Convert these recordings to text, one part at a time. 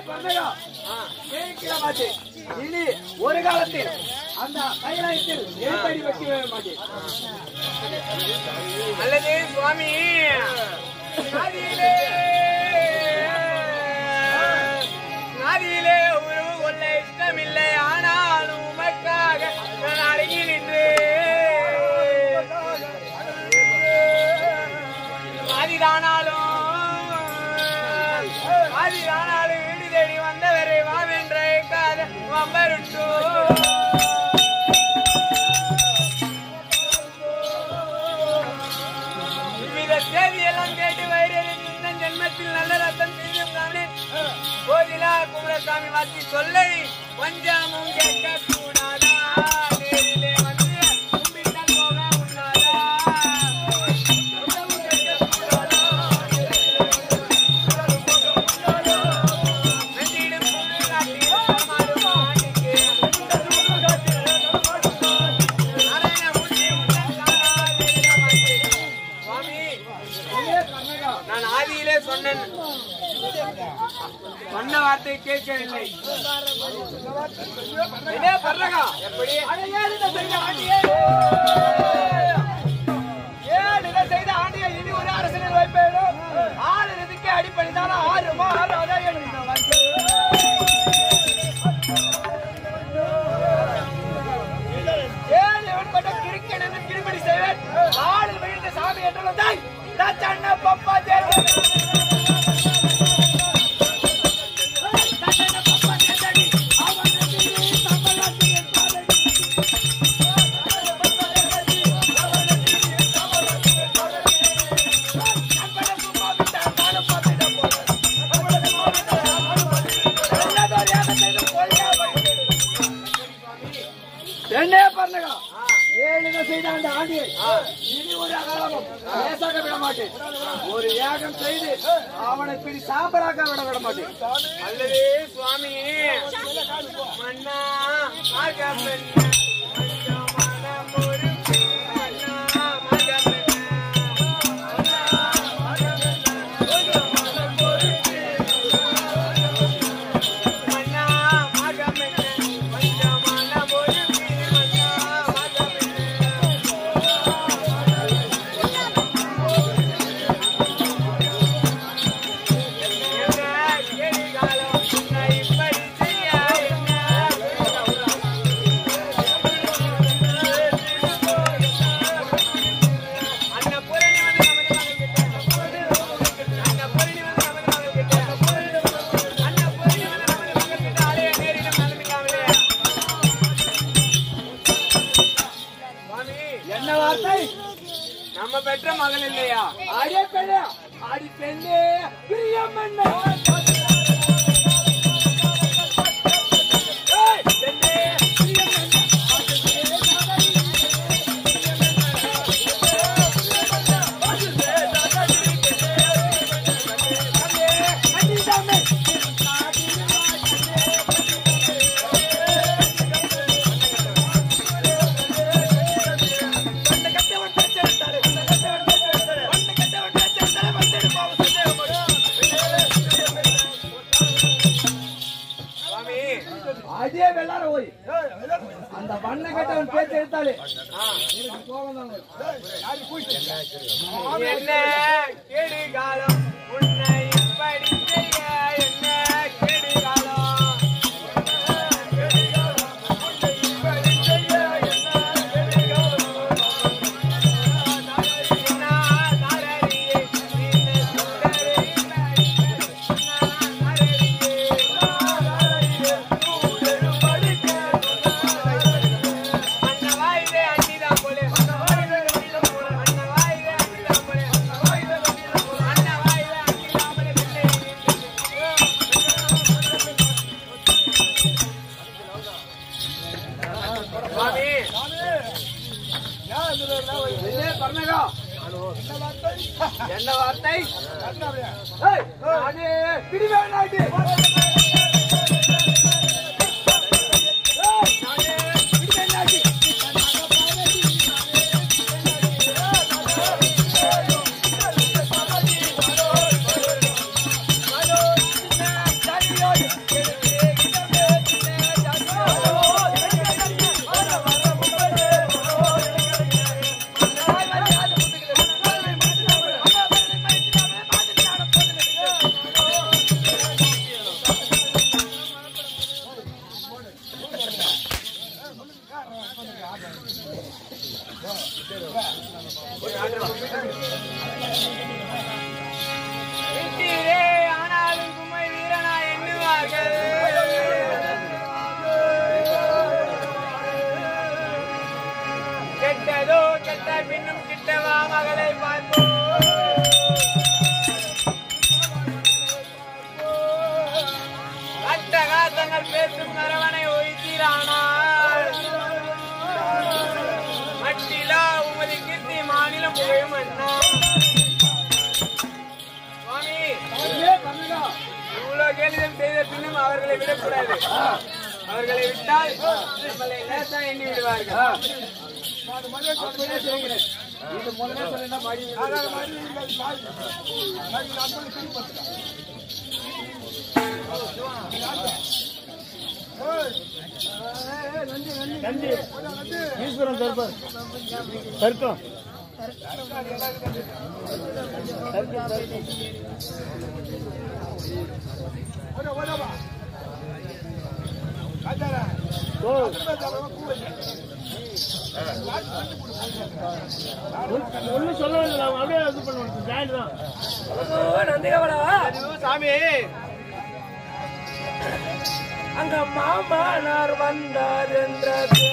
பண்ணையா கேட்கிற மாட்டேன் இனி ஒரு காலத்தில் அந்த கைலாயத்தில் எழுத்தடி வைக்கவே மாட்டேன் அல்லது சுவாமி நாதியிலே நாதியிலே உறவு கொள்ள இஷ்டமில்லை ஆனாலும் உமக்காக நான் அடங்கி நின்று ஆதிதானாலும் ஆதிதானாலும் வீடு தேடி வந்தவரை வாவென்ற காத வம்பருட்டோ இவ்வித செய்தியெல்லாம் கேட்டு வைரேன் இந்த ஜென்மத்தில் நல்ல ரத்தம் செய்யும் காணேன் கோதிலா குமரசாமி வாசி சொல்லை பஞ்சாமும் கேட்க கூடாதா நேரிலே வந்து கும்பிட்டால் போக உண்ணாதா பஞ்சாமும் கேட்க கூடாதா? நெஞ்சிடும் புது காட்டில் மாறுமானிக்கு. நாராயணமூர்த்தி உந்தன் காலால் இருக்க மாட்டேன். சுவாமி நான் ஆதியிலே சொன்னேன் சொன்ன வார்த்தை கேட்கவில்லை இதே பர்றகா எப்படி ஏழுத செய்த ஆண்டியே ஏழுத செய்த ஆண்டியை இனி ஒரு அரசனில் வைப்பேனும் ஆறு இதுக்கு அடிப்படைதான் ஆறு மாறாத எண்ணின வந்து ஏழு எவன்பட்ட கிறுக்கன் என்று கிருமணி செய்வேன் ஆளு வீழ்ந்த சாமி என்றாலும் தாய் தச்சண்ண பப்பா தேர்தல் தச்சண்ண பப்பா தேர்தல் அவன் தமிழ்நாட்டில் பாதை ரெண்டே பண்ணுங்க ஏழுக செய்த அந்த ஆண்டியை இனி ஒரு அகலமும் லேசாக விட மாட்டேன் ஒரு ஏகம் செய்து அவனை பிடி சாம்பலாக்க விட விட மாட்டேன் அல்லது சுவாமி மன்னா மகமென்ன மனமொரு மன்னா மகமென்ன மன்னா மகமென்ன மன்னா மனமொரு மன்னா மகமென்ன என்ன வார்த்தை நம்ம பெற்ற மகள் இல்லையா அடியே பெண்ணே அடி பெண்ணே பிரியமண்ணே ஏய், பெண்ணே, பிரியமண்ணே. அடிதாமே. வந்த கட்டவன் பேச்செடுத்தாரு. வந்த கட்டவன் பேச்செடுத்தாரு. வந்த கட்டவன் பேச்செடுத்தாரு. வந்தது பாவம் சந்தேகப்படும். சுவாமி அதே வெள்ளார போய் அந்த வண்ண கட்டவன் பேச்சு எடுத்தாலே என்ன கேடு காலம் உன்னை இப்படி செய்ய என்ன கேடு காலம் சுவாமி இதே பர்ணகா. என்ன வார்த்தை ஏய், நானே பிடிவேனாடி. ஏய், நானே பிடிவேனாடி. தனியோ வீட்டிலே ஆனாலும் கும்மை வீரனா எண்ணுவார்கள் கெட்டதோ கெட்ட பின்னும் கிட்டவா மகளை பார்ப்போம் அட்டகாசங்கள் பேசும் மரவனை ஒய்த்தீரானால் மட்டிலா உமது கீர்த்தி மாநிலம் புகழும் அண்ணா சுவாமி இவ்வளவு கேள்விகள் செய்த பின்னும் அவர்களை விடக்கூடாது அவர்களை விட்டால் நம்மளை லேசா எண்ணி விடுவார்கள் அப்படியே செய்கிறேன். இது முதல்ல சொல்லினா மடி ஈஸ்வரன் தர்பர் தர்க்கம் ஒன்னும் சொல்ல வேண்டியது அவன் அப்படியே இது பண்ணுவான் ஜாயின் தான் சாமி அங்க மாமனார் வந்தார் என்ற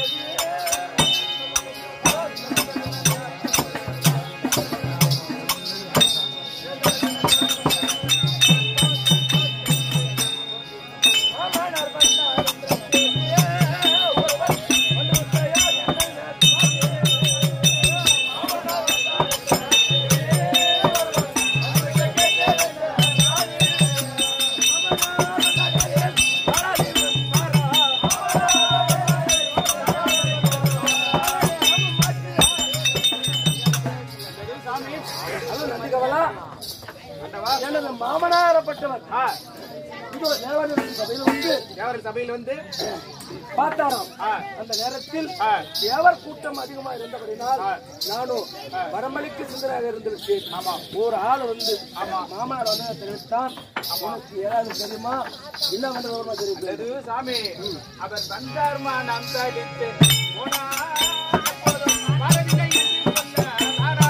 எனது மாமனாரப்பட்டவர் இதோ தேவனுடைய சபையில் வந்து தேவர் சபையில் வந்து பார்த்தாராம் அந்த நேரத்தில் தேவர் கூட்டம் அதிகமா இருந்தபடினால் நானும் வரமளிக்கு சிந்தனையாக இருந்திருக்கேன் ஆமா ஒரு ஆள் வந்து ஆமா மாமனார் வந்து தெரிவித்தான் உனக்கு ஏதாவது தெரியுமா என்ன வந்து வருமா தெரியும் அது சாமி அவர் வந்தார்மா நாம் சாதித்து போனார் போதும் வரவில்லை என்று சொன்னாரா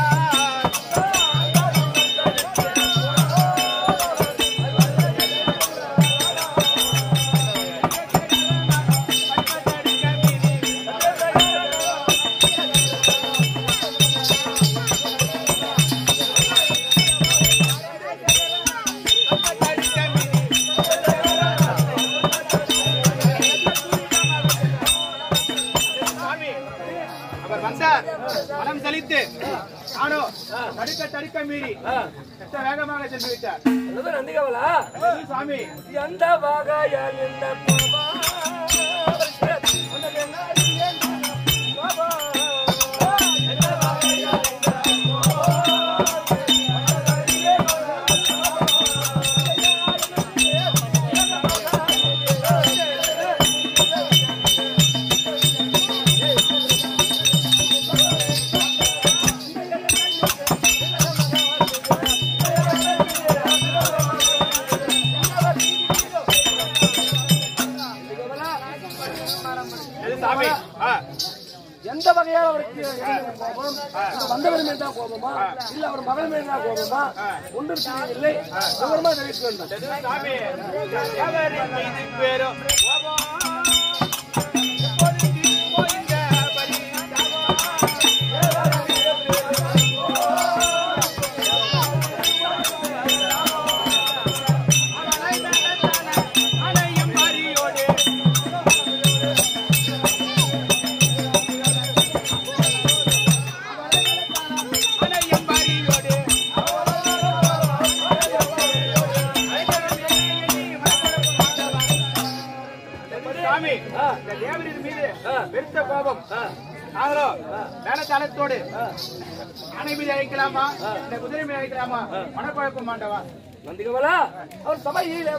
சாமி அவர் வந்தார் மனம் செழித்து ஆனோ தடுக்க தடுக்க மீறி சற்ற வேகமாக சென்று விட்டார் நந்திகவலா அது சாமி எந்த வகையால் இந்த பாபா உனக்கு என்ன அறியேன் பாபா எந்த வகையால் இந்த அது சாமி ஆ, எந்த வகையால் அவருக்கு இருந்த கோபம் இந்த வந்தவர் மேல் தான் கோபமா இல்ல அவர் மகள் மேல் தான் கோபமா ஒன்றும் தெரியவில்லை விவரமா தெரிவிக்க வேண்டும் அது சாமி தேவரின் மீது பேரும் கோபம். போயிங்க அணையும் மாறியோடு அணையும் மாறியோடு சாமி இந்த தேவரின் மீது பெருத்த கோபம் ஆதரோ மேலத்தாளத்தோடு யானை மீது அழைக்கலாமா இந்த குதிரை மீது அழைக்கலாமா மனக்குழப்பம் மாண்டவா நந்திகமலா அவர் சபையில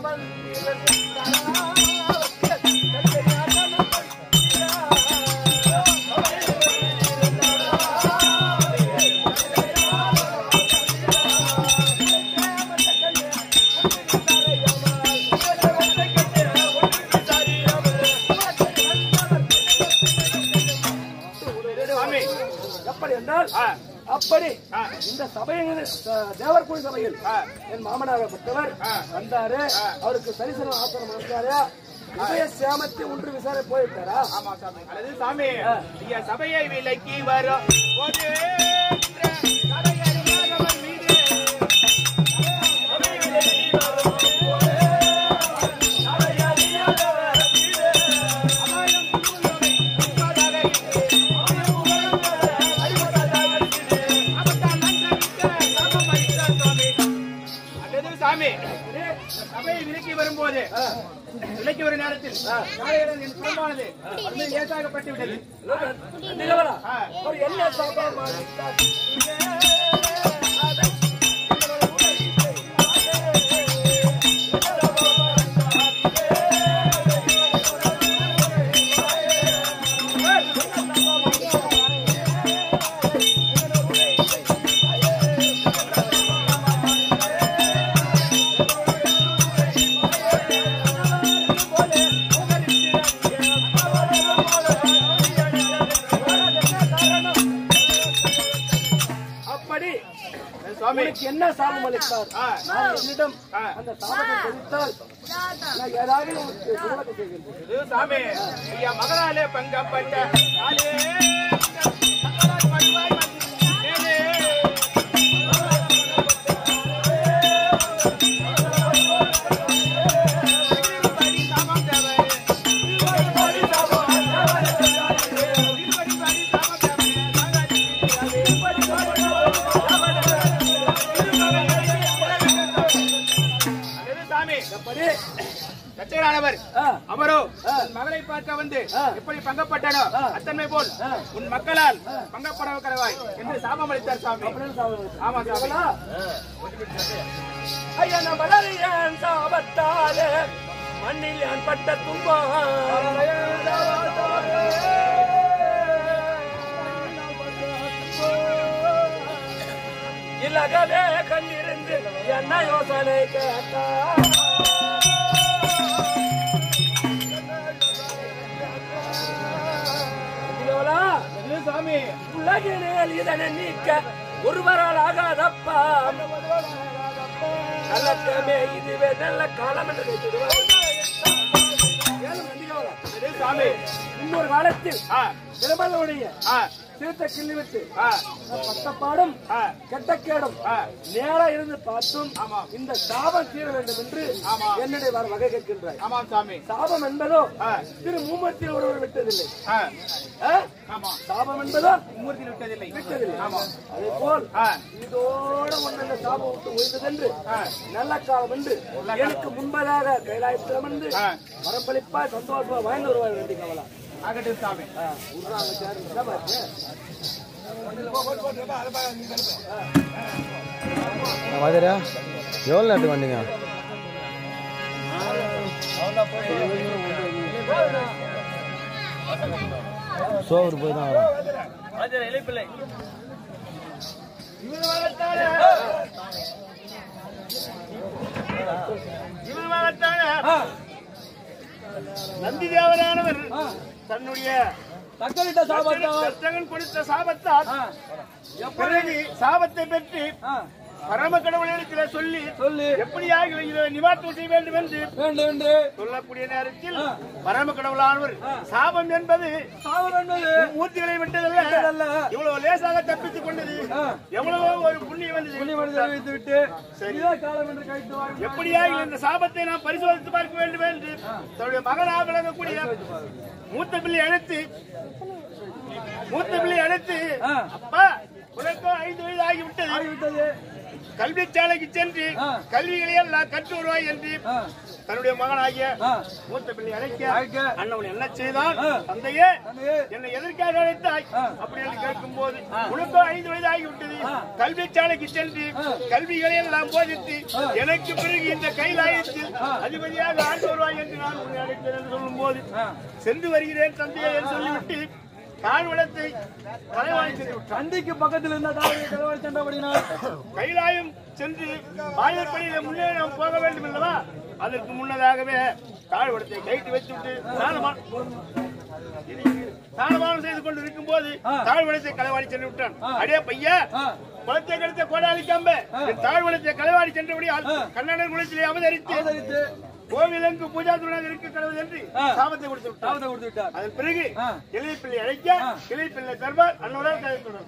சாமி எப்படி என்றால் ஆ, அப்படி ஆ. இந்த சபையில் தேவர்குடி சபையில் ஆ. என் மாமனாகப்பட்டவர் ஆ. வந்தாரு அவருக்கு சரிசனம் ஆசனம் வந்தாரா இதய சேமத்தை ஒன்று விசாரணை போயிட்டாரா ஆமா சாமி அல்லது சாமி நீங்க சபையை விலக்கி வரும் போது சபையறியாதவர் மீது அல்லது சாமி சபையை விலக்கி வரும்போது விலக்கி வரும் நேரத்தில் நாளையிடம் என் குடும்பமானது வந்து ஏசாகப்பட்டு விட்டது நந்திகமலா ஆ. அவர் என்ன சாபம் அளித்தார்? அப்படி சுவாமி உனக்கு என்ன சாபம் அளித்தார் ஆ. நான் என்னிடம் ஆ. அந்த சாபத்தை தெரிவித்தால் நான் ஏதாவது உனக்கு சுமக்க செய்கின்றேன் இது சாமி ஐயா மகனாலே பங்கப்பட்ட நாளே மகளால் மடிவாய் மேலே திருப்படி சாமம் தேவை. திருப்படி சாமம் தேவை. அல்லது சாமி அப்படி கச்சையானவர் ஆ. அவரோ உன் மகளை பார்க்க வந்து ஆ. எப்படி பங்கப்பட்டானோ ஆ. அத்தன்மை போல் ஆ. உன் மக்களால் பங்கப்பட கடவாய் என்று சாபம் அளித்தார் சாமி அப்படின்னு சாபம் அளித்தார். ஆமா சாமி நந்திகமலா, ஐயா நான் வளரியன் சாபத்தாலே மண்ணில் நான் பட்ட துன்பம் இலகவே கண்டிருந்து என்ன யோசனை கேட்டா நந்திகமலா, இது சாமி உலகினில் இதனை நீக்க ஒருவரால் ஆகாதப்பா கலக்கமே இதுவே நல்ல காலம் என்று வைத்திடுவார். ஏலும் நந்திகமலா, இது சாமி இன்னொரு காலத்தில் ஆ திருமகளுடைய ஆ தீர்த்த கிள்ளிவிட்டு ஆ பட்டப்பாடும் ஆ கெட்டக்கேடும் ஆ நேரா இருந்து பார்த்தும் ஆமாம். இந்த சாபம் தீர வேண்டும் என்று ஆமாம். என்னுடைய வர வகை கேட்கின்றாய் ஆமாம் சாமி சாபம் என்பதோ ஆ. திரு மூமத்தில் ஒருவர் விட்டதில்லை ஆ ஆ? ஆமா சாபம் என்பதோ மூர்த்தி விட்டதில்லை விட்டதில்லை ஆமா அதே போல் ஆ இதோட ஒன்று இந்த சாபம் விட்டு ஒழிந்ததென்று ஆ. நல்ல காலம் என்று எனக்கு முன்பதாக கைலாயத்தில் வந்து ஆ. வரப்பளிப்பா சந்தோஷமா வாய்ந்து வருவார் வேண்டி கவலை ஆகட்டும் சாமி விடுறாங்க சார் என்ன பாருங்க வாதிரா எவ்வளோ நேரத்துக்கு வந்தீங்க சோறு போய் தான் வரோம் இவர் மகத்தான நந்தி தேவரானவர் தன்னுடைய தக்கவிட்ட சாபத்தால் தத்தகன் கொடுத்த சாபத்தால் பிறகு சாபத்தை பெற்று பரம கடவுளிடத்தில் சொல்லி சொல்லி எப்படியாக இதை நிவாரணம் செய்ய வேண்டும் என்று வேண்டும் என்று சொல்லக்கூடிய நேரத்தில் பரம கடவுளானவர் சாபம் என்பது சாபம் என்பது மூர்த்திகளை விட்டதல்ல விட்டதல்ல. இவ்வளவு லேசாக தப்பித்துக் கொண்டது ஆ. எவ்வளவோ ஒரு புண்ணியம் வந்தது புண்ணியமனி தெரிவித்து விட்டு இதே காலம் என்று கைத்து வாங்கி எப்படியாக இந்த சாபத்தை நாம் பரிசோதித்து பார்க்க வேண்டும் என்று தன்னுடைய மகனாக விளங்கக்கூடிய மூத்த பிள்ளை அழைத்து மூத்த பிள்ளை அழைத்து ஆ. அப்பா உனக்கோ ஐந்து வயது ஆகிவிட்டது ஆகிவிட்டது கல்வி சாலைக்கு சென்று ஆ. கல்விகளை எல்லாம் கற்று வருவாய் என்று ஆ. தன்னுடைய மகனாகிய ஆ, மூத்த பிள்ளை அழைக்க அழைக்க. அண்ணவன் என்ன செய்தான் ஆ. தந்தையே தந்தையே. என்னை எதற்காக அழைத்தாய் ஆ. அப்படி என்று கேட்கும் போது உனக்கு ஐந்து வயது ஆகிவிட்டது ஆ. கல்வி சாலைக்கு சென்று ஆ. கல்விகளை எல்லாம் போதித்து ஆ. எனக்கு பிறகு இந்த கைலாயத்தில் ஆ. அதிபதியாக ஆண்டு வருவாய் என்று நான் உன்னை அழைத்தேன் என்று சொல்லும் போது ஆ. சென்று வருகிறேன் தந்தையே என்று சொல்லிவிட்டு தாழ்வளத்தை தலைவாணி சென்று விட்டான் தந்தைக்கு பக்கத்தில் இருந்த தாவரை தலைவாரி சென்றபடினால் கைலாயம் சென்று வாயிற்படியில முன்னே நாம் போக வேண்டும் அல்லவா அதற்கு முன்னதாகவே தாழ்வடத்தை கைட்டு வச்சுவிட்டு ஸ்நானமா- ஸ்நானமானம் செய்து கொண்டு இருக்கும் போது ஆ. தாழ்வடத்தை களவாடி சென்று விட்டான் ஆ. அடே பையா ஆ, குளத்தை கெடுத்த கோடாலி கம்ப தாழ்வடத்தை களவாடி சென்றபடியால் ஆ. கண்ணனர் குளத்திலே அவதரித்து அவதரித்து கோவிலங்கு பூஜா துணாக இருக்க கடவுள் என்று ஆ. சாபத்தை கொடுத்து விட்டார் தாவத்தை கொடுத்து விட்டார் அதன் பிறகு ஆ. இளைய பிள்ளை அழைக்க ஆ. இளைய பிள்ளை தர்பார் அன்னோடால் கதைத்துடன்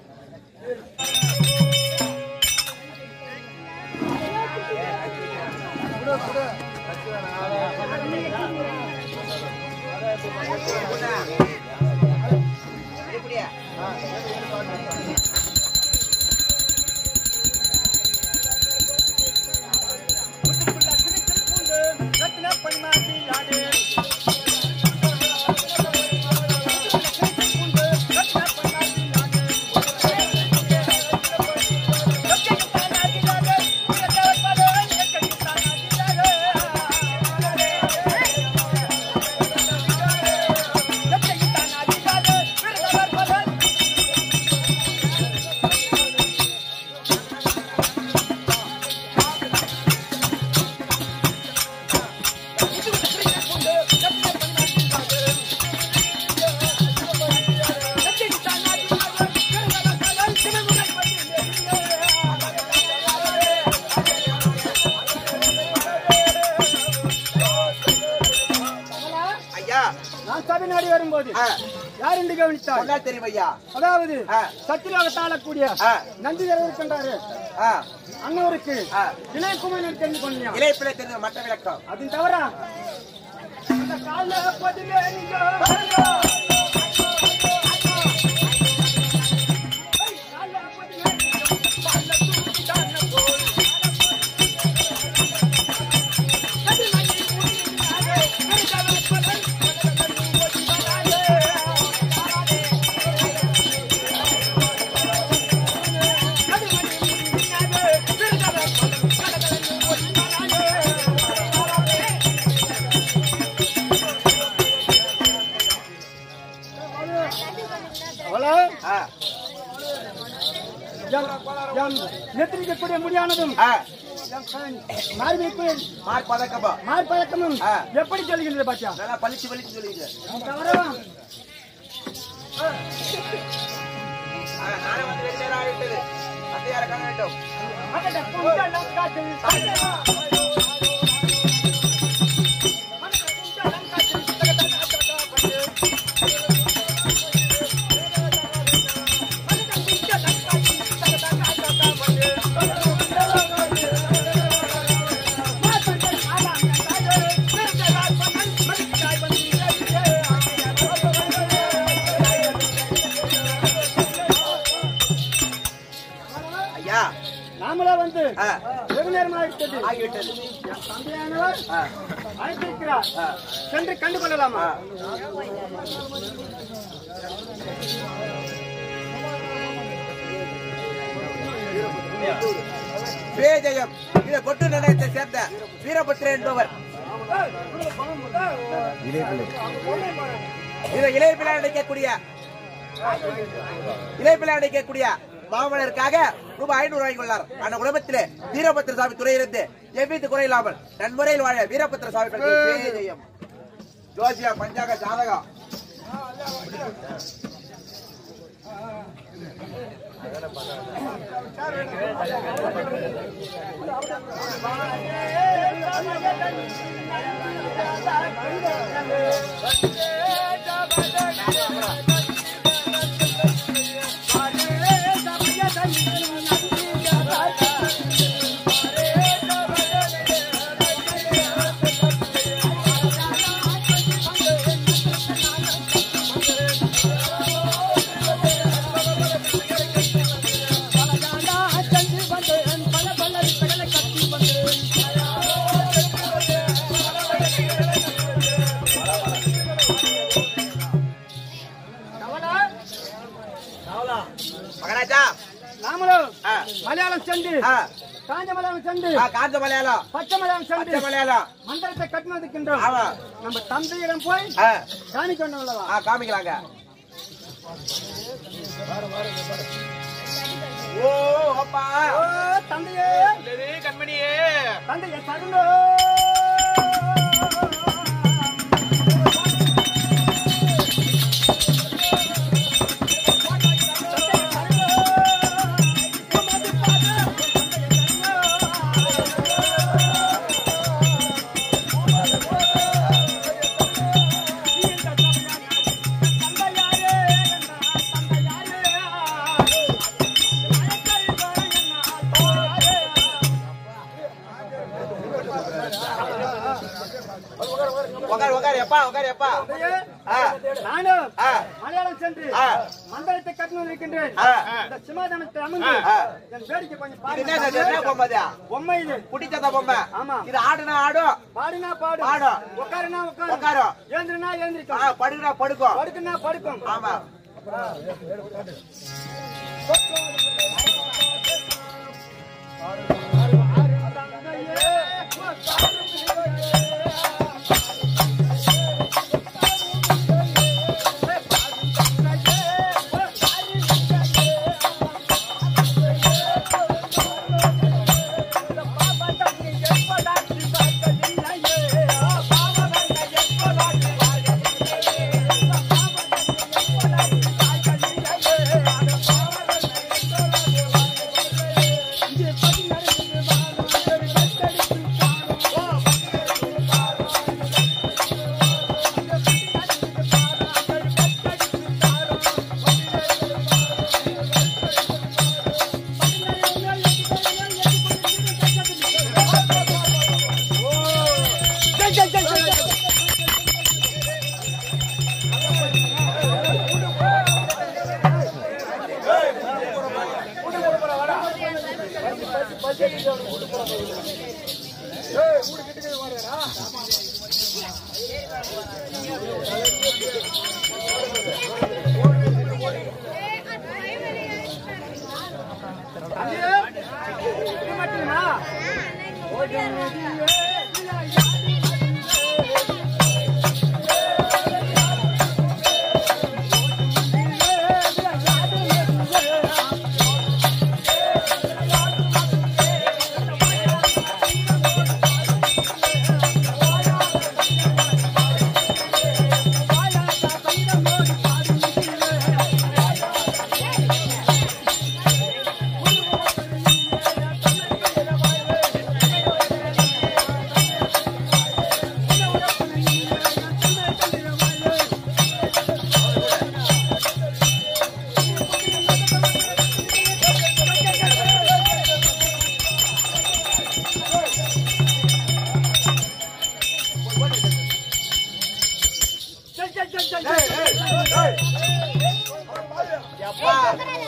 ஐயா நான் சபை நாடி வரும்போது ஆ, யார் என்று கவனித்தார் சொன்னா தெரியும் ஐயா அதாவது ஆ. சத்தியலோகத்தை ஆளக்கூடிய ஆ. நந்தி இருக்கின்றாரு ஆ, அண்ணவருக்கு ஆ. இளையகுமாரன் தெரிந்து கொண்டியா இளைய பிள்ளை தெரிஞ்ச மற்ற விளக்கம் அது தவறா அந்த கால பதிலே நீங்க அவளா ஆ, நெத்திரிக்கக்கூடிய முடியானதும் ஆ, மார்பிற்கு மார்க் பதக்கப்பா மார்பழக்கமும் ஆ. எப்படி சொல்லுகின்றது பாத்தியா நல்லா பளிச்சு பளிச்சு சொல்லிங்க தவறா நானே வந்து ரெண்டு நேரம் ஆகிவிட்டது அத்தையார காண வேண்டும் ஐயா நாமளா வந்து ஆ, வெகு நேரமாகிவிட்டது ஆகிவிட்டது தந்தையானவர் ஆ, அழைத்திருக்கிறார் சென்று கண்டு கொள்ளலாமா விஜயம் இதை கொட்டு நிலையத்தை சேர்ந்த வீரபுத்திரன் என்பவர் இதை இளைய பிள்ளை அடைக்கக்கூடிய இளைய பிள்ளை அடைக்கக்கூடிய மாமனருக்காக ரூபாய் ஐநூறு வாங்கியுள்ளார் அந்த குடும்பத்திலே வீரபத்திர சாமி துறையிலிருந்து எவ்வித குறையில்லாமல் நன்முறையில் வாழ வீரபத்திர சாமி பெற்ற ஜெயம் ஜோசியா பஞ்சாக ஜாதகா பல பல மலையாளம் செண்டு ஆ, காஞ்ச மலையாளம் செண்டு ஆ, காஞ்ச மலையாளம் பச்சை மலையாளம் பச்சை செண்டு மலையாளம் மந்திரத்தை கட்டினதுக்கின்றோம் ஆமா நம்ம தந்தையிடம் போய் ஆ, காணிக்க அல்லவா ஆ, காமிக்கலாங்க ஓ அப்பா ஓ தந்தையே இல்லது கண்மணியே தந்தையே தருணோ உக்காரு உக்காரு எப்பா உக்காரு எப்பா ஆ, நானும் ஆ, மலையாளம் சென்று ஆ. மந்திரத்தை கட்டினு இருக்கின்றேன் ஆ. இந்த சிம்மாதனத்தை அமர்ந்து ஆ. என் வேடிக்கை கொஞ்சம் இது என்ன சார், என்ன பாருங்க பொம்மை இது? பொம்மை இது குட்டிச்சத்த பொம்மை ஆமா. இது ஆடுனா ஆடும் பாடினா பாடு பாடும். உட்காருனா உட்காரு உட்காரும். ஏந்திரனா ஆ, ஏந்திரிக்கும் படுக்குனா படுக்கும் படுக்குனா படுக்கும் ஆமா இது மட்டுமா எப்பா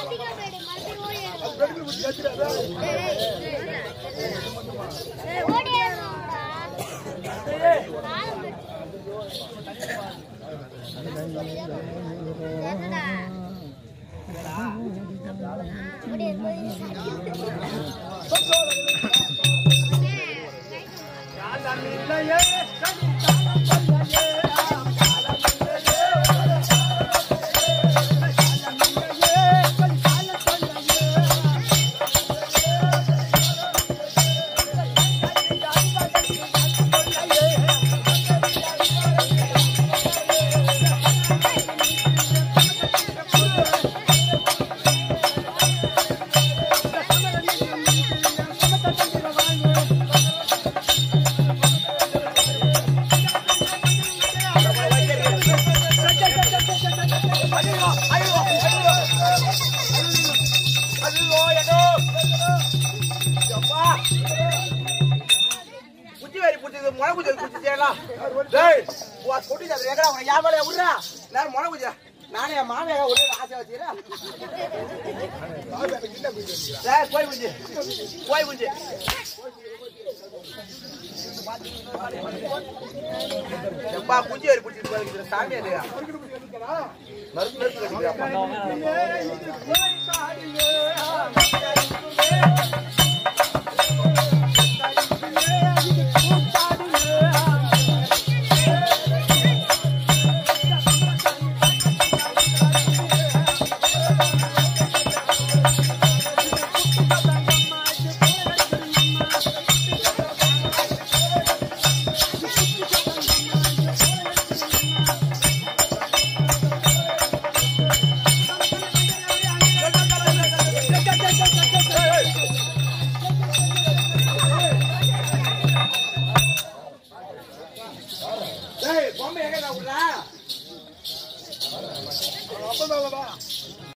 குச்சி வேரி புடிச்சது முளை குச்சி குச்சி செய்யலாம் டேய் உன் குட்டி சாத்திரம் எங்கடா உனக்கு யா மேலே விடுறா நான் முளை குச்சி நானே என் மாமியாக விடு ஆசை வச்சுக்கிறேன் டேய் போய் குஞ்சு போய் குஞ்சு எப்பா குஞ்சு வேரி பிடிச்சிட்டு போயிருக்கிற சாமி இல்லையா நறுக்கு நறுக்கு கட்டிக்கிறா டேய், பொம்மை எங்கடா விடுறா?